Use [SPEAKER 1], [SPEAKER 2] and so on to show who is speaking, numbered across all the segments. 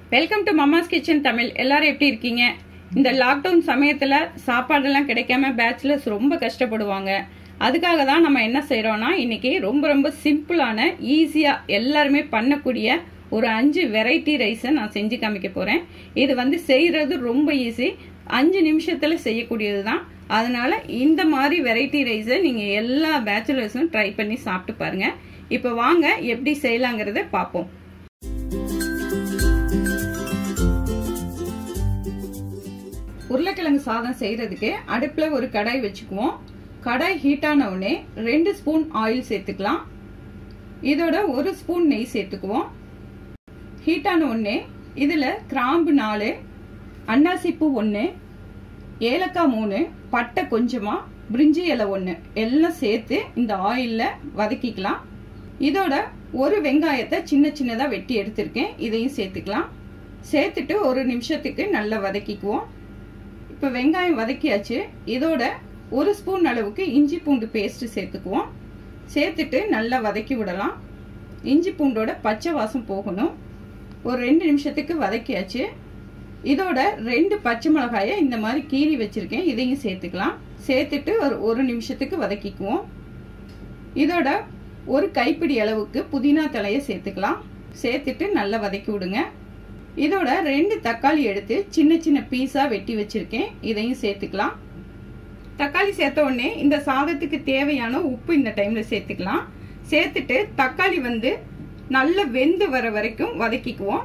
[SPEAKER 1] welcome to mamma's kitchen Tamil எல்லாரும் எப்படி இருக்கீங்க இந்த லாக்டவுன் சமயத்துல சாப்பாடெல்லாம் கிடைக்காம பேச்சுலர்ஸ் ரொம்ப கஷ்டப்படுவாங்க அதுக்காக தான் நம்ம என்ன செய்றோம்னா இன்னைக்கு ரொம்ப ரொம்ப சிம்பிளான ஈஸியா எல்லாருமே பண்ணக்கூடிய ஒரு அஞ்சு வெரைட்டி ரைஸை நான் செஞ்சு காமிக்க போறேன் இது வந்து செய்யறது ரொம்ப ஈஸி அஞ்சு நிமிஷத்துல செய்யக்கூடியது தான் அதனால இந்த மாதிரி வெரைட்டி ரைஸை நீங்க எல்லா பேச்சுலர்ஸும் ட்ரை பண்ணி சாப்பிட்டு பாருங்க இப்போ வாங்க எப்படி செய்யலாங்கிறத பார்ப்போம் உருளைக்கிழங்கு சாதம் செய்யறதுக்கு அடுப்புல ஒரு கடாய் வச்சுக்குவோம் கடாய் ஹீட் ஆன உடனே ரெண்டு ஸ்பூன் ஆயில் சேர்த்துக்கலாம் இதோட ஒரு ஸ்பூன் நெய் சேர்த்துக்குவோம் ஹீட் ஆன உடனே இதுல கிராம்பு நாலு அன்னாசிப்பூ ஒன்று ஏலக்காய் மூணு பட்டை கொஞ்சமா பிரிஞ்சி இலை ஒன்று எல்லாம் சேர்த்து இந்த ஆயில்ல வதக்கிக்கலாம் இதோட ஒரு வெங்காயத்தை சின்ன சின்னதாக வெட்டி எடுத்திருக்கேன் இதையும் சேர்த்துக்கலாம் சேர்த்துட்டு ஒரு நிமிஷத்துக்கு நல்லா வதக்கிக்குவோம் இப்போ வெங்காயம் வதக்கியாச்சு இதோட ஒரு ஸ்பூன் அளவுக்கு இஞ்சி பூண்டு பேஸ்ட் சேர்த்துக்குவோம் சேர்த்துட்டு நல்லா வதக்கி விடலாம் இஞ்சி பூண்டோட பச்சை வாசம் போகணும் ஒரு ரெண்டு நிமிஷத்துக்கு வதக்கியாச்சு இதோட ரெண்டு பச்சை மிளகாயை இந்த மாதிரி கீறி வச்சிருக்கேன் இதையும் சேர்த்துக்கலாம் சேர்த்துட்டு ஒரு ஒரு நிமிஷத்துக்கு வதக்கிக்குவோம் இதோட ஒரு கைப்பிடி அளவுக்கு புதினா தலையை சேர்த்துக்கலாம் சேர்த்துட்டு நல்லா வதக்கி விடுங்க இதோட ரெண்டு தக்காளி எடுத்து சின்ன சின்ன பீஸா வெட்டி வச்சிருக்கேன் இதையும் சேர்த்துக்கலாம் தக்காளி சேர்த்த உடனே இந்த சாதத்துக்கு தேவையான உப்பு இந்த டைம்ல சேர்த்துக்கலாம் சேர்த்துட்டு தக்காளி வந்து நல்ல வெந்து வர வரைக்கும் வதக்கிக்குவோம்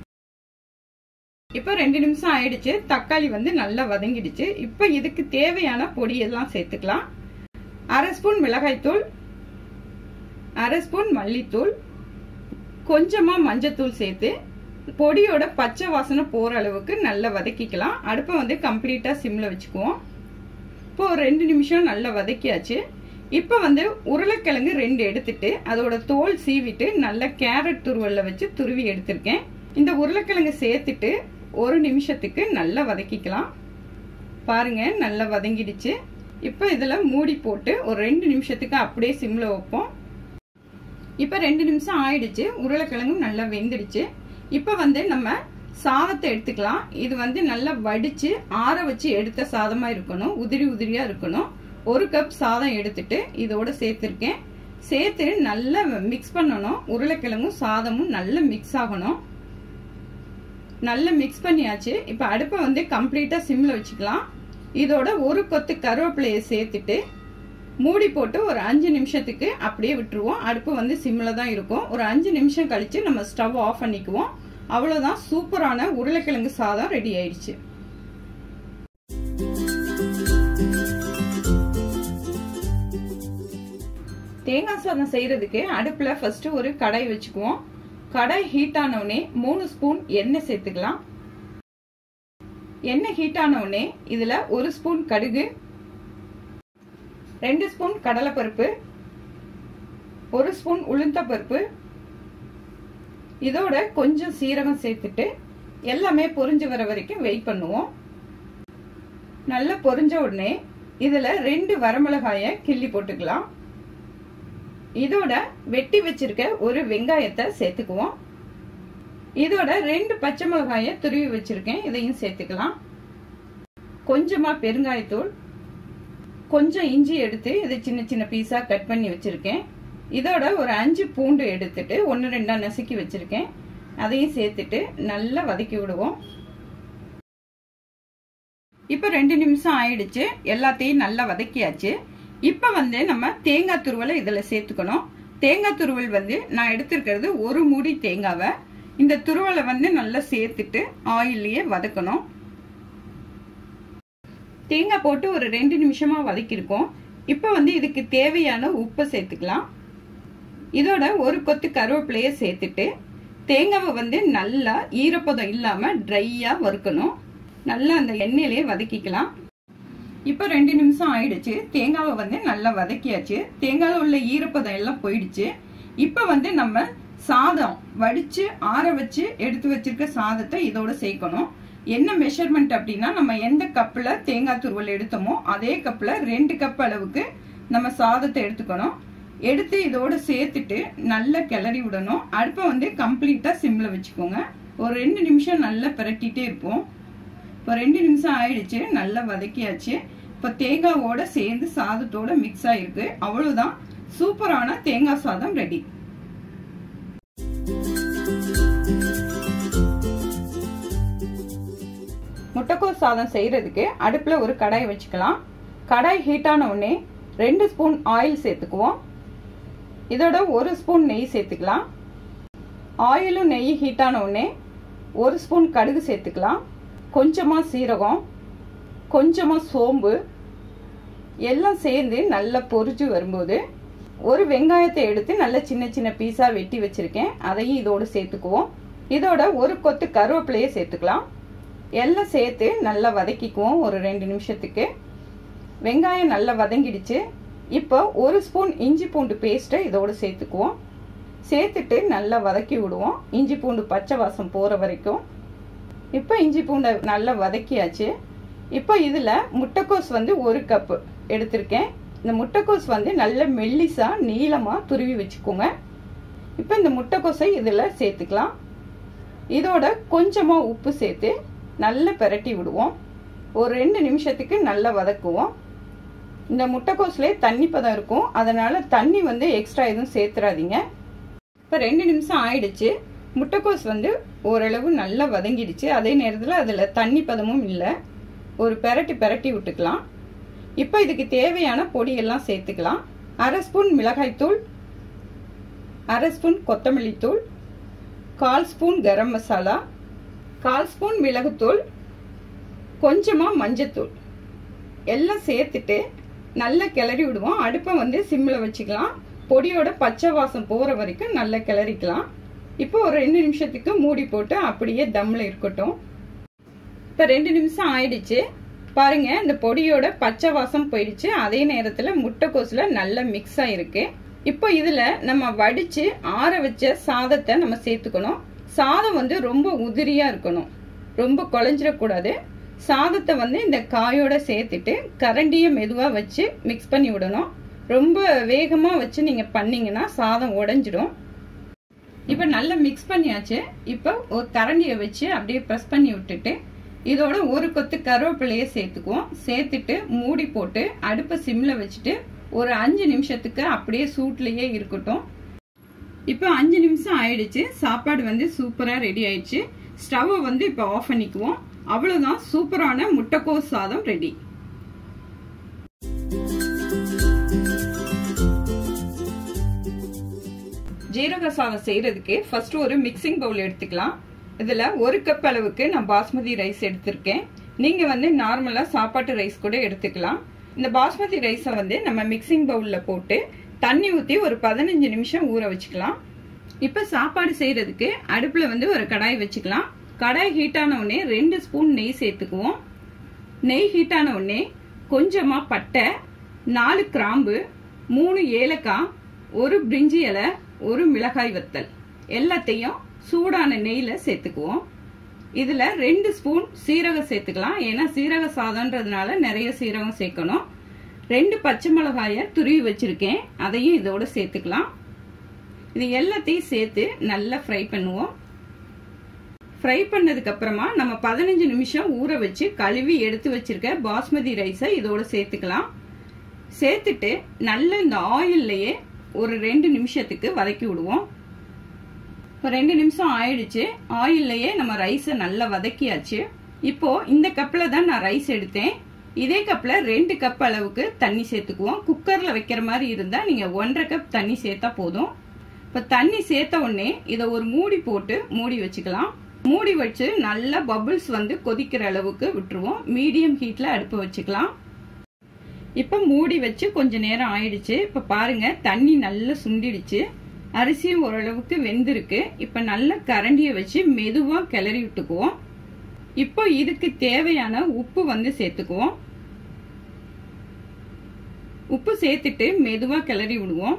[SPEAKER 1] இப்போ ரெண்டு நிமிஷம் ஆயிடுச்சு தக்காளி வந்து நல்லா வதங்கிடுச்சு இப்போ இதுக்கு தேவையான பொடியெல்லாம் சேர்த்துக்கலாம் அரை ஸ்பூன் மிளகாய்த்தூள் அரை ஸ்பூன் மல்லித்தூள் கொஞ்சமா மஞ்சத்தூள் சேர்த்து பொடியோட பச்சை வாசனை போற அளவுக்கு நல்லா வதக்கிக்கலாம் அடுப்பை வந்து கம்ப்ளீட்டா சிம்ல வச்சுக்குவோம் இப்போ ஒரு ரெண்டு நிமிஷம் நல்லா வதக்கியாச்சு இப்போ வந்து உருளைக்கிழங்கு ரெண்டு எடுத்துட்டு அதோட தோல் சீவிட்டு நல்ல கேரட் துருவல்ல வச்சு துருவி எடுத்திருக்கேன் இந்த உருளைக்கிழங்கு சேர்த்துட்டு ஒரு நிமிஷத்துக்கு நல்லா வதக்கிக்கலாம் பாருங்க நல்லா வதங்கிடுச்சு இப்போ இதுல மூடி போட்டு ஒரு ரெண்டு நிமிஷத்துக்கு அப்படியே சிம்ல வைப்போம் இப்போ ரெண்டு நிமிஷம் ஆயிடுச்சு உருளைக்கிழங்கும் நல்லா வெந்துடுச்சு இப்போ வந்து நம்ம சாதத்தை எடுத்துக்கலாம் இது வந்து நல்லா வடிச்சு ஆற வச்சு எடுத்த சாதமா இருக்கணும் உதிரி உதிரியா இருக்கணும் ஒரு கப் சாதம் எடுத்துட்டு இதோட சேர்த்திருக்கேன் சேர்த்து நல்லா மிக்ஸ் பண்ணணும் உருளைக்கிழங்கும் சாதமும் நல்லா மிக்ஸ் ஆகணும் நல்லா மிக்ஸ் பண்ணியாச்சு இப்போ அடுப்பை வந்து கம்ப்ளீட்டா சிம்ல வச்சுக்கலாம் இதோட ஒரு கொத்து கருவேப்பிலையை சேர்த்துட்டு மூடி போட்டு ஒரு அஞ்சு நிமிஷத்துக்கு அப்படியே விட்டுருவோம் அடுப்பு வந்து சிம்ல தான் இருக்கும் ஒரு அஞ்சு நிமிஷம் கழிச்சு நம்ம ஸ்டவ் ஆஃப் பண்ணிக்குவோம் அவ்வளவுதான் சூப்பரான உருளைக்கிழங்கு சாதம் ரெடி ஆயிடுச்சு தேங்காய் சாதம் செய்யறதுக்கு அடுப்புல ஃபர்ஸ்ட் ஒரு கடாய் வச்சுக்குவோம் கடாய் ஹீட் ஆனவுடனே மூணு ஸ்பூன் எண்ணெய் சேர்த்துக்கலாம் எண்ணெய் ஹீட் ஆனவுடனே இதுல ஒரு ஸ்பூன் கடுகு ரெண்டு ஸ்பூன் கடலைப்பருப்பு ஒரு ஸ்பூன் உளுந்தப்பருப்பு இதோட கொஞ்சம் சீரகம் சேர்த்துட்டு எல்லாமே பொரிஞ்சு வர வரைக்கும் வெயிட் பண்ணுவோம் நல்லா பொரிஞ்ச உடனே இதுல ரெண்டு வரமிளகாய கிள்ளி போட்டுக்கலாம் இதோட வெட்டி வச்சிருக்க ஒரு வெங்காயத்தை சேர்த்துக்குவோம் இதோட ரெண்டு பச்சை மிளகாய துருவி வச்சிருக்கேன் இதையும் சேர்த்துக்கலாம் கொஞ்சமா பெருங்காயத்தூள் கொஞ்சம் இஞ்சி எடுத்து இதை சின்ன சின்ன பீஸா கட் பண்ணி வச்சிருக்கேன் இதோட ஒரு அஞ்சு பூண்டு எடுத்துட்டு ஒன்று ரெண்டா நசுக்கி வச்சிருக்கேன் அதையும் சேர்த்துட்டு நல்லா வதக்கி விடுவோம் இப்போ ரெண்டு நிமிஷம் ஆயிடுச்சு எல்லாத்தையும் நல்லா வதக்கியாச்சு இப்போ வந்து நம்ம தேங்காய் துருவலை இதில் சேர்த்துக்கணும் தேங்காய் துருவல் வந்து நான் எடுத்திருக்கிறது ஒரு மூடி தேங்காவை இந்த துருவலை வந்து நல்லா சேர்த்துட்டு ஆயிலையே வதக்கணும் தேங்காய் போட்டு ஒரு ரெண்டு நிமிஷமா வதக்கியிருக்கோம் இப்போ வந்து இதுக்கு தேவையான உப்பை சேர்த்துக்கலாம் இதோட ஒரு கொத்து கருவேப்பிலைய சேர்த்துட்டு தேங்காவை வந்து நல்லா ஈரப்பதம் இல்லாம ட்ரையா வறுக்கணும் நல்லா அந்த எண்ணெயிலே வதக்கிக்கலாம் இப்போ ரெண்டு நிமிஷம் ஆயிடுச்சு தேங்காவை வந்து நல்லா வதக்கியாச்சு தேங்காயில் உள்ள ஈரப்பதம் எல்லாம் போயிடுச்சு இப்போ வந்து நம்ம சாதம் வடிச்சு ஆற வச்சு எடுத்து வச்சிருக்க சாதத்தை இதோட சேர்க்கணும் என்ன மெஷர்மெண்ட் அப்படின்னா நம்ம எந்த கப்பில் தேங்காய் துருவல் எடுத்தோமோ அதே கப்பில் ரெண்டு கப் அளவுக்கு நம்ம சாதத்தை எடுத்துக்கணும் எடுத்து இதோட சேர்த்துட்டு நல்லா கிளறி விடணும் அடுப்பை வந்து கம்ப்ளீட்டாக சிம்மில் வச்சுக்கோங்க ஒரு ரெண்டு நிமிஷம் நல்லா பிரட்டிட்டே இருப்போம் இப்போ ரெண்டு நிமிஷம் ஆயிடுச்சு நல்லா வதக்கியாச்சு இப்போ தேங்காவோட சேர்ந்து சாதத்தோட மிக்ஸ் ஆயிருக்கு அவ்வளவுதான் சூப்பரான தேங்காய் சாதம் ரெடி முட்டைக்கோஸ் சாதம் செய்யறதுக்கு அடுப்புல ஒரு கடாய் வச்சுக்கலாம் கடாய் ஹீட் ஆன உடனே ரெண்டு ஸ்பூன் ஆயில் சேர்த்துக்குவோம் இதோட ஒரு ஸ்பூன் நெய் சேர்த்துக்கலாம் ஆயிலும் நெய் ஹீட் ஆன உடனே ஒரு ஸ்பூன் கடுகு சேர்த்துக்கலாம் கொஞ்சமாக சீரகம் கொஞ்சமாக சோம்பு எல்லாம் சேர்ந்து நல்லா பொரிச்சு வரும்போது ஒரு வெங்காயத்தை எடுத்து நல்ல சின்ன சின்ன பீஸாக வெட்டி வச்சிருக்கேன் அதையும் இதோடு சேர்த்துக்குவோம் இதோட ஒரு கொத்து கருவேப்பிலையை சேர்த்துக்கலாம் எல்லாம் சேர்த்து நல்லா வதக்கிக்குவோம் ஒரு ரெண்டு நிமிஷத்துக்கு வெங்காயம் நல்லா வதங்கிடுச்சு இப்போ ஒரு ஸ்பூன் இஞ்சி பூண்டு பேஸ்ட்டை இதோடு சேர்த்துக்குவோம் சேர்த்துட்டு நல்லா வதக்கி விடுவோம் இஞ்சி பூண்டு பச்சை வாசம் போகிற வரைக்கும் இப்போ இஞ்சி பூண்டை நல்லா வதக்கியாச்சு இப்போ இதில் முட்டைக்கோஸ் வந்து ஒரு கப்பு எடுத்திருக்கேன் இந்த முட்டைக்கோஸ் வந்து நல்ல மெல்லிசாக நீளமாக துருவி வச்சுக்கோங்க இப்போ இந்த முட்டைக்கோஸை இதில் சேர்த்துக்கலாம் இதோட கொஞ்சமாக உப்பு சேர்த்து நல்லா பெரட்டி விடுவோம் ஒரு ரெண்டு நிமிஷத்துக்கு நல்லா வதக்குவோம் இந்த முட்டைக்கோஸ்லேயே தண்ணி பதம் இருக்கும் அதனால தண்ணி வந்து எக்ஸ்ட்ரா எதுவும் சேர்த்துறாதீங்க இப்போ ரெண்டு நிமிஷம் ஆயிடுச்சு முட்டைக்கோஸ் வந்து ஓரளவு நல்லா வதங்கிடுச்சு அதே நேரத்தில் அதில் தண்ணி பதமும் இல்லை ஒரு பெரட்டி பெரட்டி விட்டுக்கலாம் இப்போ இதுக்கு தேவையான பொடியெல்லாம் சேர்த்துக்கலாம் அரை ஸ்பூன் மிளகாய்த்தூள் அரை ஸ்பூன் கொத்தமல்லி தூள் கால் ஸ்பூன் கரம் மசாலா கால் ஸ்பூன் மிளகுத்தூள் கொஞ்சமாக மஞ்சத்தூள் எல்லாம் சேர்த்துட்டு நல்லா கிளறி விடுவோம் அடுப்பை வந்து சிம்மில் வச்சுக்கலாம் பொடியோட பச்சை வாசம் போகிற வரைக்கும் நல்லா கிளறிக்கலாம் இப்போ ஒரு ரெண்டு நிமிஷத்துக்கு மூடி போட்டு அப்படியே தம்மில் இருக்கட்டும் இப்போ ரெண்டு நிமிஷம் ஆயிடுச்சு பாருங்க இந்த பொடியோட பச்சை வாசம் போயிடுச்சு அதே நேரத்தில் முட்டைக்கோசுல நல்லா மிக்ஸ் ஆயிருக்கு இப்போ இதுல நம்ம வடிச்சு ஆற வச்ச சாதத்தை நம்ம சேர்த்துக்கணும் சாதம் வந்து ரொம்ப உதிரியா இருக்கணும் ரொம்ப குழஞ்சிடக்கூடாது சாதத்தை வந்து இந்த காயோட சேர்த்துட்டு கரண்டியை மெதுவாக வச்சு மிக்ஸ் பண்ணி விடணும் ரொம்ப வேகமாக வச்சு நீங்கள் பண்ணீங்கன்னா சாதம் உடஞ்சிடும் இப்போ நல்லா மிக்ஸ் பண்ணியாச்சு இப்போ ஒரு கரண்டியை வச்சு அப்படியே ப்ரெஸ் பண்ணி விட்டுட்டு இதோட ஒரு கொத்து கருவேப்பிலையை சேர்த்துக்குவோம் சேர்த்துட்டு மூடி போட்டு அடுப்பை சிம்மில் வச்சுட்டு ஒரு அஞ்சு நிமிஷத்துக்கு அப்படியே சூட்லேயே இருக்கட்டும் இப்போ அஞ்சு நிமிஷம் ஆயிடுச்சு சாப்பாடு வந்து சூப்பராக ரெடி ஆயிடுச்சு ஸ்டவ்வை வந்து இப்போ ஆஃப் பண்ணிக்குவோம் அவ்வளவுதான் சூப்பரான முட்டைக்கோஸ் சாதம் ரெடி ஜீரக சாதம் செய்யறதுக்கு ஃபர்ஸ்ட் ஒரு மிக்சிங் பவுல் எடுத்துக்கலாம் இதுல ஒரு கப் அளவுக்கு நான் பாஸ்மதி ரைஸ் எடுத்திருக்கேன் நீங்க வந்து நார்மலா சாப்பாட்டு ரைஸ் கூட எடுத்துக்கலாம் இந்த பாஸ்மதி ரைஸை வந்து நம்ம மிக்சிங் பவுல்ல போட்டு தண்ணி ஊற்றி ஒரு பதினஞ்சு நிமிஷம் ஊற வச்சுக்கலாம் இப்போ சாப்பாடு செய்யறதுக்கு அடுப்புல வந்து ஒரு கடாய் வச்சுக்கலாம் கடாய் ஹீட் ஆன உடனே ரெண்டு ஸ்பூன் நெய் சேர்த்துக்குவோம் நெய் ஹீட் ஆன உடனே கொஞ்சமாக பட்டை நாலு கிராம்பு மூணு ஏலக்காய் ஒரு பிரிஞ்சி இலை ஒரு மிளகாய் வத்தல் எல்லாத்தையும் சூடான நெய்யில் சேர்த்துக்குவோம் இதில் ரெண்டு ஸ்பூன் சீரகம் சேர்த்துக்கலாம் ஏன்னா சீரக சாதம்ன்றதுனால நிறைய சீரகம் சேர்க்கணும் ரெண்டு பச்சை மிளகாயை துருவி வச்சிருக்கேன் அதையும் இதோட சேர்த்துக்கலாம் இது எல்லாத்தையும் சேர்த்து நல்லா ஃப்ரை பண்ணுவோம் ஃப்ரை பண்ணதுக்கு அப்புறமா நம்ம பதினஞ்சு நிமிஷம் ஊற வச்சு கழுவி எடுத்து வச்சிருக்க பாஸ்மதி ரைஸை இதோட சேர்த்துக்கலாம் சேர்த்துட்டு நல்ல இந்த ஆயில்லையே ஒரு ரெண்டு நிமிஷத்துக்கு வதக்கி விடுவோம் இப்போ ரெண்டு நிமிஷம் ஆயிடுச்சு ஆயில்லையே நம்ம ரைஸை நல்லா வதக்கியாச்சு இப்போ இந்த கப்பில் தான் நான் ரைஸ் எடுத்தேன் இதே கப்பில் ரெண்டு கப் அளவுக்கு தண்ணி சேர்த்துக்குவோம் குக்கரில் வைக்கிற மாதிரி இருந்தால் நீங்கள் ஒன்றரை கப் தண்ணி சேர்த்தா போதும் இப்போ தண்ணி சேர்த்த உடனே இதை ஒரு மூடி போட்டு மூடி வச்சுக்கலாம் மூடி வச்சு நல்லா பபிள்ஸ் வந்து கொதிக்கிற அளவுக்கு விட்டுருவோம் மீடியம் ஹீட்ல அடுப்பு வச்சுக்கலாம் இப்ப மூடி வச்சு கொஞ்ச நேரம் ஆயிடுச்சு இப்ப பாருங்க தண்ணி நல்லா சுண்டிடுச்சு அரிசியும் ஓரளவுக்கு வெந்திருக்கு இப்ப நல்ல கரண்டியை வச்சு மெதுவா கிளறி விட்டுக்குவோம் இப்போ இதுக்கு தேவையான உப்பு வந்து சேர்த்துக்குவோம் உப்பு சேர்த்துட்டு மெதுவா கிளறி விடுவோம்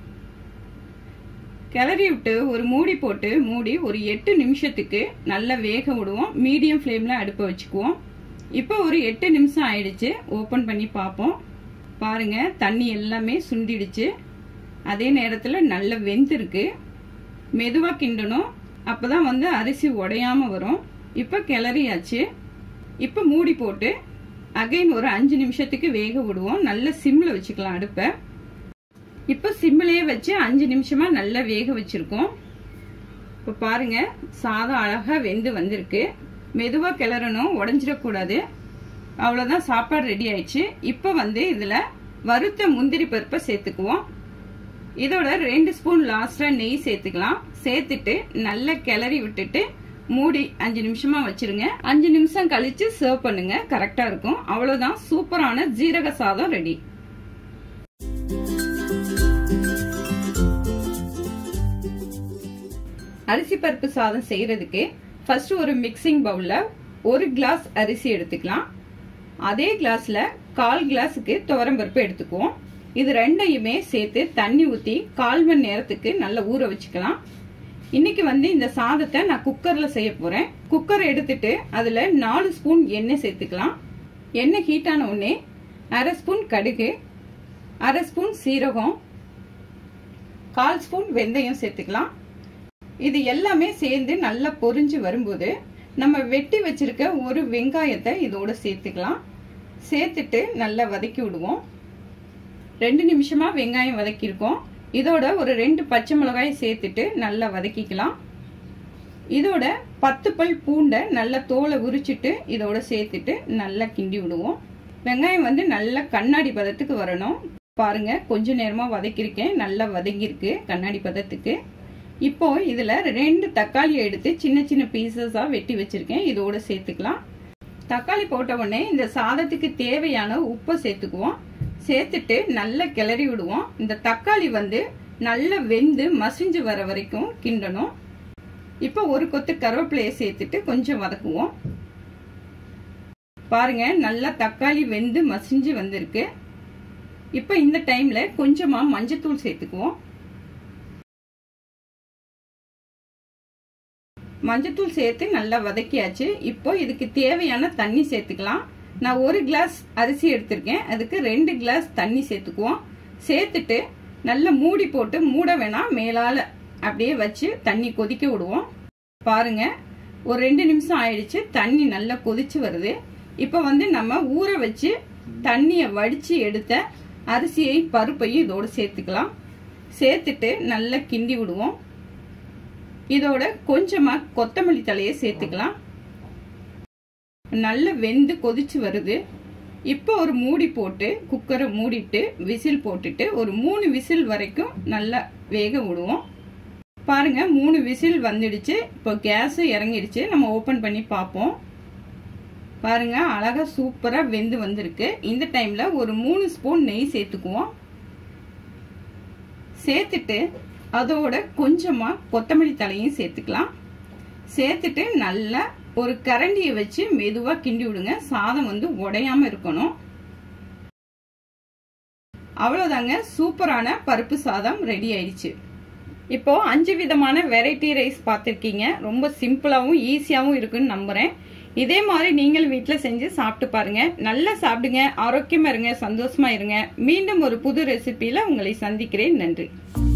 [SPEAKER 1] கிளறி விட்டு ஒரு மூடி போட்டு மூடி ஒரு எட்டு நிமிஷத்துக்கு நல்லா வேக விடுவோம் மீடியம் ஃப்ளேமில் அடுப்பை வச்சுக்குவோம் இப்போ ஒரு எட்டு நிமிஷம் ஆயிடுச்சு ஓப்பன் பண்ணி பார்ப்போம் பாருங்க தண்ணி எல்லாமே சுண்டிடுச்சு அதே நேரத்தில் நல்ல வெந்திருக்கு மெதுவாக கிண்டணும் அப்பதான் வந்து அரிசி உடையாம வரும் இப்ப கிளறியாச்சு இப்ப மூடி போட்டு அகைன் ஒரு அஞ்சு நிமிஷத்துக்கு வேக விடுவோம் நல்ல சிம்ல வச்சுக்கலாம் அடுப்பை இப்ப சிம்மிலேயே வச்சு அஞ்சு நிமிஷமா நல்லா வேக வச்சிருக்கோம் இப்ப பாருங்க சாதம் அழகா வெந்து வந்திருக்கு மெதுவா கிளறணும் உடஞ்சிடக்கூடாது அவ்வளவுதான் சாப்பாடு ரெடி ஆயிடுச்சு இப்ப வந்து இதுல வறுத்த முந்திரி பருப்பை சேர்த்துக்குவோம் இதோட ரெண்டு ஸ்பூன் லாஸ்டா நெய் சேர்த்துக்கலாம் சேர்த்துட்டு நல்லா கிளறி விட்டுட்டு மூடி அஞ்சு நிமிஷமா வச்சிருங்க அஞ்சு நிமிஷம் கழிச்சு சர்வ் பண்ணுங்க கரெக்டா இருக்கும் அவ்வளவுதான் சூப்பரான ஜீரக சாதம் ரெடி அரிசி பருப்பு சாதம் செய்யறதுக்கு ஃபர்ஸ்ட் ஒரு மிக்சிங் பவுல்ல ஒரு கிளாஸ் அரிசி எடுத்துக்கலாம் அதே கிளாஸ்ல கால் கிளாஸுக்கு துவரம்பருப்பு எடுத்துக்குவோம் இது ரெண்டையுமே சேர்த்து தண்ணி ஊத்தி கால் மணி நேரத்துக்கு நல்லா ஊற வச்சுக்கலாம் இன்னைக்கு வந்து இந்த சாதத்தை நான் குக்கர்ல செய்ய போறேன் குக்கர் எடுத்துட்டு அதுல நாலு ஸ்பூன் எண்ணெய் சேர்த்துக்கலாம் எண்ணெய் ஹீட் ஆன உடனே அரை ஸ்பூன் கடுகு அரை ஸ்பூன் சீரகம் கால் ஸ்பூன் வெந்தயம் சேர்த்துக்கலாம் இது எல்லாமே சேர்ந்து நல்லா பொரிஞ்சு வரும்போது நம்ம வெட்டி வச்சிருக்க ஒரு வெங்காயத்தை இதோட சேர்த்துக்கலாம் சேர்த்துட்டு நல்லா வதக்கி விடுவோம் ரெண்டு நிமிஷமா வெங்காயம் வதக்கியிருக்கோம் இதோட ஒரு ரெண்டு பச்சை மிளகாய் சேர்த்துட்டு நல்லா வதக்கிக்கலாம் இதோட பத்து பல் பூண்டை நல்லா தோலை உரிச்சிட்டு இதோட சேர்த்துட்டு நல்லா கிண்டி விடுவோம் வெங்காயம் வந்து நல்லா கண்ணாடி பதத்துக்கு வரணும் பாருங்க கொஞ்ச நேரமா வதக்கியிருக்கேன் நல்லா வதங்கியிருக்கு கண்ணாடி பதத்துக்கு இப்போ இதுல ரெண்டு தக்காளி எடுத்து சின்ன சின்ன பீசஸா வெட்டி வச்சிருக்கேன் இதோட சேர்த்துக்கலாம் தக்காளி போட்ட உடனே இந்த சாதத்துக்கு தேவையான உப்பை சேர்த்துக்குவோம் சேர்த்துட்டு நல்லா கிளறி விடுவோம் இந்த தக்காளி வந்து நல்லா வெந்து மசிஞ்சு வர வரைக்கும் கிண்டணும் இப்போ ஒரு கொத்து கருவேப்பிலையை சேர்த்துட்டு கொஞ்சம் வதக்குவோம் பாருங்க நல்லா தக்காளி வெந்து மசிஞ்சு வந்திருக்கு இப்போ இந்த டைம்ல கொஞ்சமா மஞ்சத்தூள் சேர்த்துக்குவோம் மஞ்சத்தூள் சேர்த்து நல்லா வதக்கியாச்சு இப்போ இதுக்கு தேவையான தண்ணி சேர்த்துக்கலாம் நான் ஒரு கிளாஸ் அரிசி எடுத்திருக்கேன் அதுக்கு ரெண்டு கிளாஸ் தண்ணி சேர்த்துக்குவோம் சேர்த்துட்டு நல்லா மூடி போட்டு மூட வேணாம் மேலால அப்படியே வச்சு தண்ணி கொதிக்க விடுவோம் பாருங்க ஒரு ரெண்டு நிமிஷம் ஆயிடுச்சு தண்ணி நல்லா கொதிச்சு வருது இப்போ வந்து நம்ம ஊற வச்சு தண்ணியை வடிச்சு எடுத்த அரிசியை பருப்பையும் இதோட சேர்த்துக்கலாம் சேர்த்துட்டு நல்லா கிண்டி விடுவோம் இதோட கொஞ்சமா கொத்தமல்லி தலையை சேர்த்துக்கலாம் நல்ல வெந்து கொதிச்சு வருது இப்போ ஒரு மூடி போட்டு குக்கரை மூடிட்டு விசில் போட்டுட்டு ஒரு மூணு விசில் வரைக்கும் நல்லா வேக விடுவோம் பாருங்க மூணு விசில் வந்துடுச்சு இப்போ கேஸ் இறங்கிடுச்சு நம்ம ஓபன் பண்ணி பார்ப்போம் பாருங்க அழகா சூப்பரா வெந்து வந்திருக்கு இந்த டைம்ல ஒரு மூணு ஸ்பூன் நெய் சேர்த்துக்குவோம் சேர்த்துட்டு அதோட கொஞ்சமா கொத்தமல்லி தலையும் சேர்த்துக்கலாம் சேர்த்துட்டு நல்லா ஒரு கரண்டியை வச்சு மெதுவா கிண்டி விடுங்க சாதம் வந்து உடையாம இருக்கணும் அவ்வளவுதாங்க சூப்பரான பருப்பு சாதம் ரெடி ஆயிடுச்சு இப்போ அஞ்சு விதமான வெரைட்டி ரைஸ் பார்த்துருக்கீங்க ரொம்ப சிம்பிளாகவும் ஈஸியாகவும் இருக்குன்னு நம்புறேன் இதே மாதிரி நீங்கள் வீட்டில் செஞ்சு சாப்பிட்டு பாருங்க நல்லா சாப்பிடுங்க ஆரோக்கியமா இருங்க சந்தோஷமா இருங்க மீண்டும் ஒரு புது ரெசிபியில உங்களை சந்திக்கிறேன் நன்றி